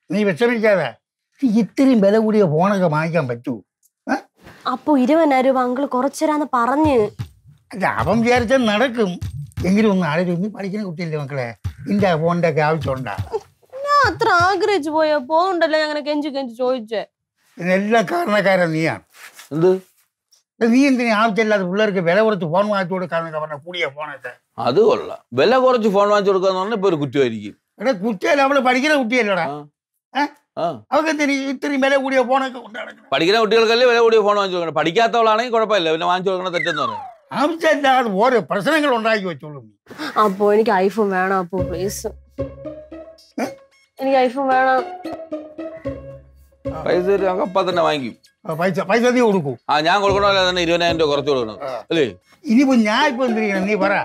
നീ വിഷമിക്കാതെ ഇത്രയും വില കൂടിയ ഫോണൊക്കെ വാങ്ങിക്കാൻ പറ്റൂ ഏ? അപ്പൊ ഇരുപതിനായിരം രൂപ അങ്കിള് കുറച്ചുതരാന്ന് പറഞ്ഞ് അല്ല അവൻ വിചാരിച്ചാൽ നടക്കും എങ്കിലും ഒന്ന് ആലോചിച്ച് നീ പഠിക്കുന്ന കുട്ടിയല്ലേ മക്കളെ നിന്റെ ഫോണിന്റെ ഒക്കെ ആവശ്യമുണ്ടാ ഞാൻ അത്ര ആഗ്രഹിച്ചു പോയോ പോകുന്നുണ്ടല്ലോ ഞാൻ അങ്ങനെ കെഞ്ചി കെഞ്ചി ചോദിച്ചേ ഇതിനെല്ലാം കാരണക്കാരൻ നീയാണ് എന്ത് നീ എന്തിനാ ആവശ്യമില്ലാതെ പിള്ളേർക്ക് വില കുറച്ച് ഫോൺ വാങ്ങിച്ചു കൊടുക്കാന്നൊക്കെ പറഞ്ഞ കൂടിയ ഫോണൊക്കെ അത് കൊള്ളാം വില കുറച്ച് ഫോൺ വാങ്ങിച്ചു കൊടുക്കാന്ന് പറഞ്ഞാൽ ഇപ്പൊ ഒരു കുറ്റമായിരിക്കും എടാ കുട്ടിയല്ല അവള് പഠിക്കുന്ന കുട്ടിയല്ലടാ ആ. ഏ? ആ അവൾക്ക് എന്തിനാ ഇത്രയും വില കൂടിയ ഫോണൊക്കെ കൊണ്ടു നടക്കണം പഠിക്കുന്ന കുട്ടികൾക്കല്ലേ വില കൂടിയ ഫോൺ വാങ്ങിച്ചു കൊടുക്കണം പഠിക്കാത്തവളാണെങ്കിൽ കുഴപ്പമില്ല പിന്നെ വാങ്ങിച്ചു കൊടുക്കണം തെറ്റെന്ന് പറയാം ആവശ്യമില്ലാതെ ഓരോ പ്രശ്നങ്ങൾ ഉണ്ടാക്കി വെച്ചോളൂ നീ. അപ്പോ എനിക്ക് ഐഫോൺ വേണം അപ്പോ പ്ലീസ് എനിക്ക് ഐഫോൺ വേണം പൈസ തരും അപ്പൊ തന്നെ വാങ്ങിക്കും ആ, പൈസ പൈസ നീ കൊടുക്കൂ ആ ഞാൻ കൊടുക്കണമല്ലോ തന്നെ ഇരുപതിനായിരം രൂപ കുറച്ച് കൊടുക്കണം അല്ലേ ഇനിയിപ്പോ ഞാൻ ഇപ്പൊ എന്തിരിക്കണം നീ പറ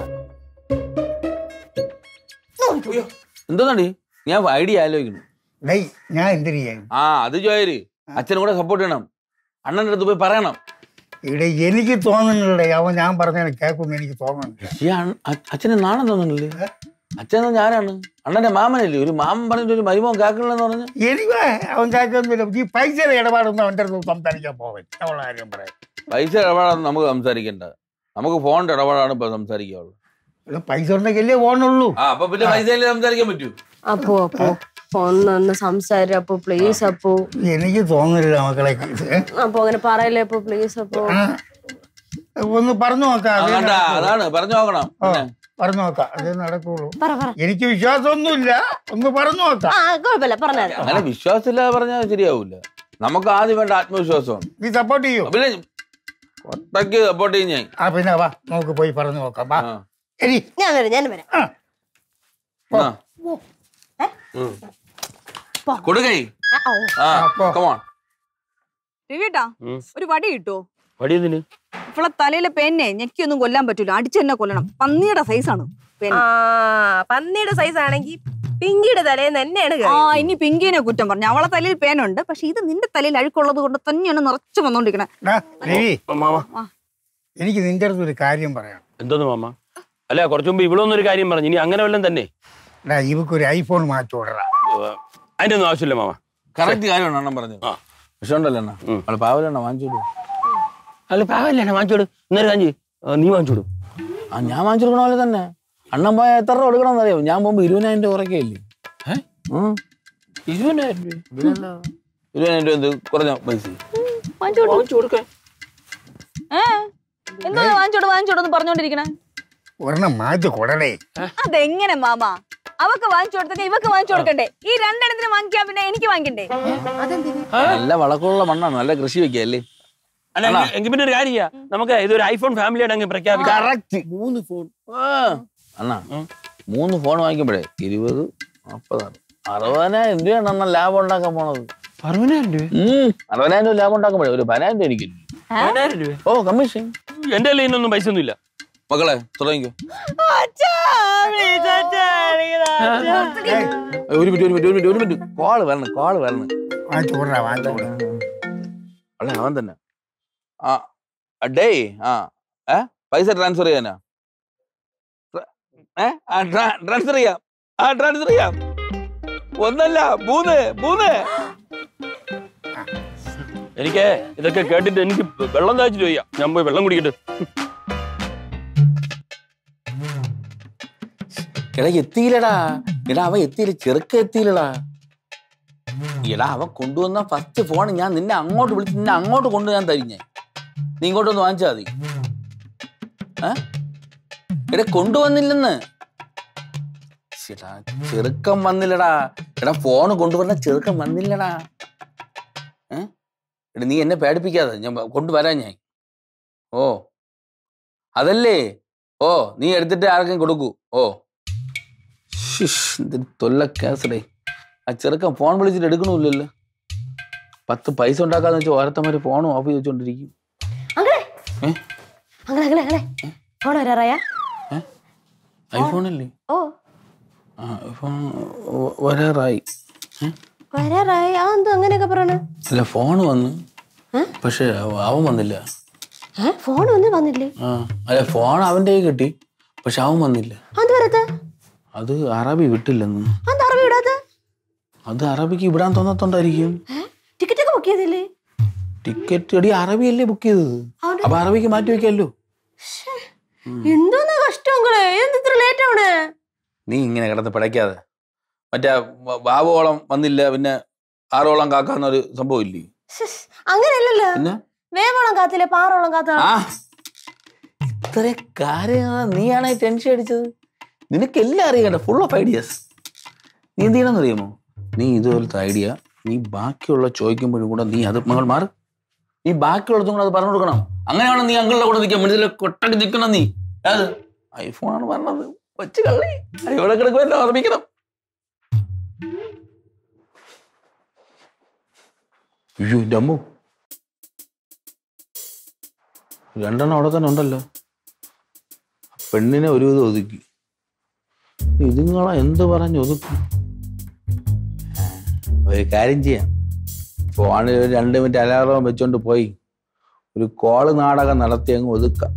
എന്താണി ഞാൻ ഐഡിയ ആലോചിക്കുന്നു ഡേയ് ഞാൻ എന്തിരിക്കാൻ ആ അത് ചോയര് അച്ഛനും കൂടെ സപ്പോർട്ട് ചെയ്യണം അണ്ണൻ്റെ അടുത്ത് പോയി പറയണം ഇവിടെ എനിക്ക് തോന്നുന്നില്ലേ അവൻ ഞാൻ പറഞ്ഞതിന് കേൾക്കുമെന്ന് എനിക്ക് തോന്നുന്നുണ്ട് ഈ അണ്ണ- അ- അച്ഛന് നാണം തോന്നുന്നില്ലേ അച്ഛൻ ഞാനാണ് അണ്ണന്റെ മാമനല്ലേ ഒരു മാമൻ പറഞ്ഞിട്ട് ഒരു മരുമോൻ കേൾക്കണില്ലെന്ന് പറഞ്ഞു എനിക്ക് അവൻ കേൾക്കുന്നില്ല ഈ പൈസയുടെ ഇടപാടൊന്നും അവൻ്റെ അടുത്ത് സംസാരിക്കാൻ പോവൻ അവളെ കാര്യം പറയാം പൈസ ഇടപാടാണ് നമുക്ക് സംസാരിക്കേണ്ട നമുക്ക് ഫോണിന്റെ ഇടപാടാണ് ഇപ്പൊ സംസാരിക്കാവുള്ളൂ ഇവിടെ പൈസ ഉണ്ടെങ്കിലേ ഫോണുള്ളൂ ആ അപ്പൊ പിന്നെ പൈസയില് സംസാരിക്കാൻ പറ്റൂ അപ്പോ അപ്പോ ഒന്നൊന്ന് സംസാരിച്ച അപ്പോ പ്ലീസ് അപ്പോ എനിക്ക് തോന്നുന്നില്ല മക്കളെ ഏ? അപ്പൊ അങ്ങനെ പറയല്ലേ അപ്പോ പ്ലീസ് അപ്പോ ആ. ഒന്ന് പറഞ്ഞു നോക്കാം അതേ അതുകൊണ്ടാ നടക്കുള്ളൂ. അതാണ് പറഞ്ഞു നോക്കണം ആ, പിന്നെ പറഞ്ഞു നോക്കാം അതേ നടക്കുള്ളൂ പറ പറ എനിക്ക് വിശ്വാസമൊന്നുമില്ല ഒന്ന് പറഞ്ഞു നോക്കാം ആ കുഴപ്പമില്ല പറഞ്ഞാൽ അങ്ങനെ വിശ്വാസമില്ലാതെ പറഞ്ഞാൽ ശരിയാവൂല നമുക്ക് ആദ്യം വേണ്ട ആത്മവിശ്വാസമാണ് നീ സപ്പോർട്ട് ചെയ്യൂ പിന്നെ ഒട്ടയ്ക്ക് സപ്പോർട്ട് ചെയ്യും ഞാൻ ആ പിന്നെ വാ നമുക്ക് പോയി പറഞ്ഞു നോക്കാം വാ ആ. എടി ഞാൻ വരാം ഞാൻ വരാം ആ. കൊടുക്കൈ ആ, ഓ. ആ ആ, പോ. കമോൺ രവിയേട്ടാ ഉം. ഒരു വടി കിട്ടോ വടിയതിന് ഇവളെ തലയിലെ പെന്നെ ഞെക്കിയൊന്നും കൊല്ലാൻ പറ്റൂല അടിച്ചു തന്നെ കൊല്ലണം പന്നിയുടെ സൈസാണ് പെൻ ആ പന്നിയുടെ സൈസ് ആണെങ്കിൽ പിങ്കിയുടെ തലേന്ന് തന്നെയാണ് ആ ഇനി പിങ്കിനെ കുറ്റം പറഞ്ഞു അവളെ തലയിൽ പേനുണ്ട് പക്ഷെ ഇത് നിന്റെ തലയിൽ അഴുക്കുള്ളത് കൊണ്ട് തന്നെയാണ് നിറച്ചു വന്നോണ്ടിരിക്കണേ ഡാ, രവി മാമ എനിക്ക് നിന്റെ അടുത്ത് ഒരു കാര്യം പറയാം എന്തോന്ന് മാമ അല്ല കുറച്ചു മുമ്പ് ഇവളൊന്നൊരു കാര്യം പറഞ്ഞു ഇനി അങ്ങനെ വല്ലതും തന്നെ ഡാ ഇവക്ക് ഒരു ഐഫോൺ മാറ്റി വിടറാ അതിന്റെ ഒന്നും ആവശ്യമില്ല മാമ കറക്റ്റ് കാര്യമാണ് അണ്ണൻ പറഞ്ഞത് ആ. വിഷമുണ്ടല്ലോ അണ്ണ ഉം. അവളെ പാവലെണ്ണ വാങ്ങിച്ചോളൂ അല്ല പാവല്ലേ വാങ്ങിച്ചോട് ഇന്നൊരു കാഞ്ചി നീ വാങ്ങിച്ചോട് ആ ഞാൻ വാങ്ങിച്ചു കൊടുക്കണ പോലെ തന്നെ അണ്ണൻ പോയാൽ എത്ര രൂപ കൊടുക്കണം അറിയാം ഞാൻ പോകുമ്പോ ഇരുപതിനായിരം രൂപ കുറയ്ക്കയില്ലേ ഉം. ഇരുപതിനായിരം രൂപ ഇരുപതിനായിരം രൂപ എന്ത് കുറഞ്ഞ പൈസ വാങ്ങിച്ചു കൊടുക്കാൻ ഏ എന്തോ വാങ്ങിച്ചോട് വാങ്ങിച്ചോടെന്ന് പറഞ്ഞോണ്ടിരിക്കണേ ഒരെണ്ണം മാറ്റി കൊടടേ അതെങ്ങനെ മാമ അവക്ക് വാങ്ങിച്ചു കൊടുത്തിട്ട് ഇവക്ക് വാങ്ങിച്ചു കൊടുക്കണ്ടേ ഈ രണ്ടെണ്ണത്തിന് വാങ്ങിക്കാൻ പിന്നെ എനിക്ക് വാങ്ങിക്കണ്ടേ നല്ല വളക്കുള്ള മണ്ണാണ് നല്ല കൃഷി വെക്കല്ലേ അല്ല എങ്കി- എങ്കി പിന്നെ ഒരു കാര്യം ചെയ്യാം നമുക്ക് ഇതൊരു ഐഫോൺ ഫാമിലിയായിട്ട് അങ്ങ് പ്രഖ്യാപിക്കാം കറക്റ്റ് മൂന്ന് ഫോൺ അണ്ണാ മൂന്ന് ഫോൺ വാങ്ങിക്കുമ്പോഴേ ഇരുപത് നാപ്പതാണ് അറുപതിനായിരം രൂപയാണ് അണ്ണൻ ലാഭം ഉണ്ടാക്കാൻ പോണത് അറുപതിനായിരം രൂപ ഉം. അറുപതിനായിരം രൂപ ലാഭം ഉണ്ടാക്കുമ്പോഴേ ഒരു പതിനായിരം രൂപ എനിക്ക് പതിനായിരം രൂപ ഓ കമ്മീഷൻ എന്റെ കയ്യിൽ ഇതിനൊന്നും പൈസ ഒന്നും ഇല്ല മക്കളെ തുടങ്ങിക്കോ ഒരു മിനിറ്റ് ഒരു മിനിറ്റ് ഒരു മിനിറ്റ് ഒരു മിനിറ്റ് കോള് വരണം കോള് വരണം വാങ്ങിച്ചു വിടറാ വാങ്ങിച്ചു വിട അല്ല അവൻ തന്നെ ആ ഡേ ആ ഏ പൈസ ട്രാൻസ്ഫർ ചെയ്യാനാ ട്ര- ഏ ആ ട്രാൻസ്ഫർ ചെയ്യാം ആ ട്രാൻസ്ഫർ ചെയ്യാം ഒന്നല്ല മൂന്ന് മൂന്ന് എനിക്ക് ഇതൊക്കെ കേട്ടിട്ട് എനിക്ക് വെള്ളം താഴ്ചിട്ട് വയ്യ ഞാൻ പോയി വെള്ളം കുടിക്കട്ടെ എടാ എത്തിയില്ലടാ എടാ അവൻ എത്തിയില്ല ചെറുക്ക എത്തിയില്ലടാ എടാ അവൻ കൊണ്ടുവന്ന ഫസ്റ്റ് ഫോൺ ഞാൻ നിന്നെ അങ്ങോട്ട് വിളിച്ച് നിന്നെ അങ്ങോട്ട് കൊണ്ടു ഞാൻ തരും ഞാൻ നീ ഇങ്ങോട്ടൊന്ന് വാങ്ങിച്ചാ മതി ഏ എടാ കൊണ്ടുവന്നില്ലെന്ന് ശ്ശെടാ, ചെറുക്കൻ വന്നില്ലടാ എടാ ഫോൺ കൊണ്ടുവന്ന ചെറുക്കൻ വന്നില്ലടാ ഏ എടാ നീ എന്നെ പേടിപ്പിക്കാതെ ഞാൻ വ- കൊണ്ടുവരാൻ ഞാൻ ഓ അതല്ലേ ഓ നീ എടുത്തിട്ട് ആർക്കും കൊടുക്കൂ ഓ ശ്ശിഷ്, എന്തൊരു തൊല്ല കേസടേ ആ ചെറുക്കൻ ഫോൺ വിളിച്ചിട്ട് എടുക്കണമില്ലല്ലോ പത്ത് പൈസ ഉണ്ടാക്കാന്ന് വെച്ചാൽ ഓരത്തമാര് ഫോൺ ഓഫ് ചെയ്ത് വെച്ചോണ്ടിരിക്കും അങ്ങനെ ഏ? അങ്ങനെ അങ്ങനെ അങ്ങനെ ഫോൺ വരാറായ ഐഫോണല്ലേ ഓ ആ ഫോൺ വരാറായി ഏ? വരാറായി ആ എന്തോ അങ്ങനെയൊക്കെ പറയണ അല്ല ഫോൺ വന്ന് ഏ? പക്ഷെ അവൻ വന്നില്ല ഏ ഫോൺ ഒന്നും വന്നില്ലേ ആ അല്ല ഫോൺ അവൻ്റെ കയ്യിൽ കിട്ടി പക്ഷെ അവൻ വന്നില്ല അത് വരത്ത അത് അറബി വിട്ടില്ലെന്ന് അത് അറബി വിടാത്ത അത് അറബിക്ക് വിടാൻ തോന്നത്തോണ്ടായിരിക്കും ടിക്കറ്റ് ഒക്കെ ബുക്ക് ചെയ്തില്ലേ ടിക്കറ്റ് എടി അറബിയല്ലേ ബുക്ക് ചെയ്തത് അവിടെ- അപ്പൊ അറബിക്ക് മാറ്റി വെക്കാമല്ലോ എന്തോന്നാ കഷ്ടങ്ങള് എന്ത് ഇത്ര ലേറ്റ് ആവണേ നീ ഇങ്ങനെ കിടന്ന് പിടയ്ക്കാതെ മറ്റേ വ- വാവോളം വന്നില്ല പിന്നെ ആറോളം കാക്കാന്നൊരു സംഭവം ഇല്ലേ ശ്ശ്, അങ്ങനെയല്ലല്ലോ പിന്നെ വേവോളം കാത്തില്ലേ പാറോളം കാത്ത ആ ഇത്ര കാര്യങ്ങൾ നീയാണെ ടെൻഷൻ അടിച്ചത് നിനക്ക് എല്ലാം അറിയണ്ട ഫുൾ ഓഫ് ഐഡിയാസ് നീ എന്ത് ചെയ്യണമെന്ന് അറിയാമോ നീ ഇതുപോലത്തെ ഐഡിയ നീ ബാക്കിയുള്ള ചോദിക്കുമ്പോഴും കൂടെ നീ അത് മകൾ മാറ് നീ ബാക്കിയുള്ളതും കൂടെ അത് പറഞ്ഞു കൊടുക്കണം അങ്ങനെയാണ് നീ അങ്കിളുടെ കൂടെ നിൽക്കാൻ മനസ്സിലെ കൊട്ടടി നിൽക്കണം നീ അത് ഐഫോണാണ് പറഞ്ഞത് കൊച്ചു കള്ളി ഇവിടെ കിടക്കുമല്ലോ ഓർമ്മിക്കണം അയ്യോ എൻ്റെ അമ്മു രണ്ടെണ്ണം അവിടെ തന്നെ ഉണ്ടല്ലോ പെണ്ണിനെ ഒരു വിധം ഒതുക്കി ഇതുങ്ങളെ എന്ത് പറഞ്ഞ് ഒതുക്കും ഒരു കാര്യം ചെയ്യാം ഫോണിൽ ഒരു രണ്ട് മിനിറ്റ് അലാറം വെച്ചോണ്ട് പോയി ഒരു കോള് നാടകം നടത്തി അങ്ങ് ഒതുക്കാം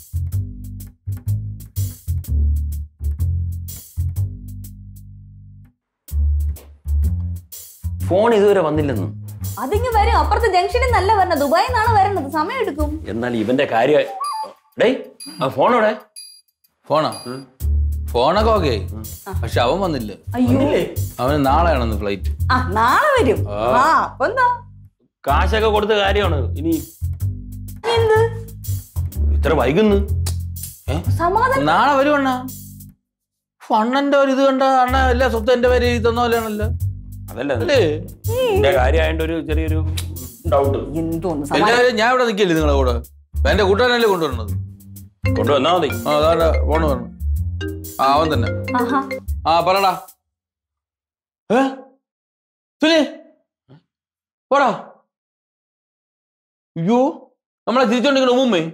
ഫോൺ ഇതുവരെ വന്നില്ലെന്ന് അതിങ്ങ് വരും അപ്പുറത്തെ ജംഗ്ഷനിൽ നല്ല വരണത് ദുബായിൽ നിന്നാണ് വരണത് സമയം എടുക്കും എന്നാൽ ഇവന്റെ കാര്യം ഡേയ് ആ ഫോണോടെ ഫോണോ ഫോണൊക്കെ ഓക്കെ പക്ഷെ അവൻ വന്നില്ല അയ്യോ അവന് നാളെയാണെന്ന് ഫ്ലൈറ്റ് ആ നാളെ വരും ആ അപ്പൊ എന്താ കാശൊക്കെ കൊടുത്ത കാര്യമാണ് ഇനി എന്ത് ഇത്ര വൈകുന്നു സമാധാനം നാളെ വരുവണ്ണ അണ്ണന്റെ ഒരു ഇത് കണ്ട അണ്ണ എല്ലാ സ്വത്ത് എന്റെ പേര് എഴുതി തന്ന പോലെയാണല്ലോ അതല്ല അല്ലേ എന്റെ കാര്യമായോണ്ട് ഒരു ചെറിയൊരു ഡൗട്ട് എന്തോന്ന് എല്ലാ സമാധാനം കാര്യം ഞാൻ ഇവിടെ നിൽക്കില്ലേ നിങ്ങളെ കൂടെ എന്റെ കൂട്ടുകാരനല്ലേ കൊണ്ടുവരുന്നത് കൊണ്ടുവന്നാ മതി ആ അതാ ഫോണ് പറഞ്ഞു ആ അവൻ തന്നെ ആഹാ ആ പറടാ ഏ സുനി പോടാ അയ്യോ നമ്മളെ തിരിച്ചോണ്ടിരിക്കണ ഉമ്മേ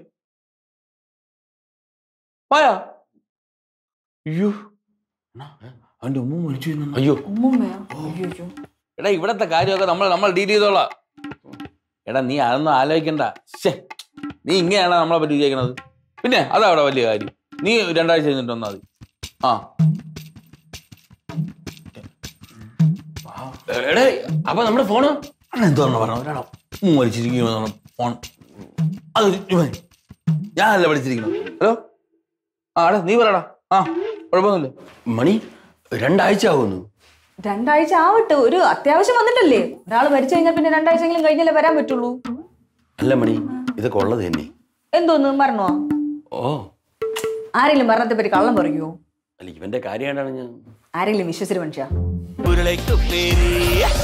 പോയാ അയ്യോ അവന്റെ ഉമ്മ മരിച്ചു എന്ന്. അയ്യോ ഉമ്മുമ്മയോ അയ്യോ എടാ ഇവിടത്തെ കാര്യമൊക്കെ നമ്മൾ നമ്മൾ ഡീൽ ചെയ്തോളാം എടാ നീ അതൊന്നും ആലോചിക്കണ്ട ശ്ശേ നീ ഇങ്ങനെയാണ് നമ്മളെ പറ്റി വിചാരിക്കണത് പിന്നെ അതാ അവിടെ വലിയ കാര്യം നീ രണ്ടാഴ്ച കഴിഞ്ഞിട്ട് വന്നാൽ മതി ആ എടേ അപ്പൊ നമ്മുടെ ഫോണ് അണ്ണ എന്തോ പറഞ്ഞു ഒരാളോ മരിച്ചിരിക്കുന്നു ഫോൺ അത് ഇവൻ. ഞാനല്ല പഠിച്ചിരിക്കണം ഹലോ ആ എടാ നീ പറയടാ ആ കുഴപ്പമൊന്നുമില്ല മണി രണ്ടാഴ്ച ആവുന്നു രണ്ടാഴ്ച ആവട്ടെ ഒരു അത്യാവശ്യം വന്നിട്ടല്ലേ ഒരാൾ മരിച്ചു കഴിഞ്ഞാൽ പിന്നെ രണ്ടാഴ്ചയെങ്കിലും കഴിഞ്ഞാലേ വരാൻ പറ്റുള്ളൂ അല്ല മണി ഇതൊക്കെ ഉള്ളത് തന്നെ എന്തോന്ന് മരണോ ഓ ആരെങ്കിലും മരണത്തെ പറ്റി കള്ളം പറയുമോ അല്ല ഇവന്റെ കാര്യമായിട്ടാണ് ഞാൻ ആരെങ്കിലും വിശ്വസിച്ച മനുഷ്യ ഉരുളയ്ക്കുപ്പേരി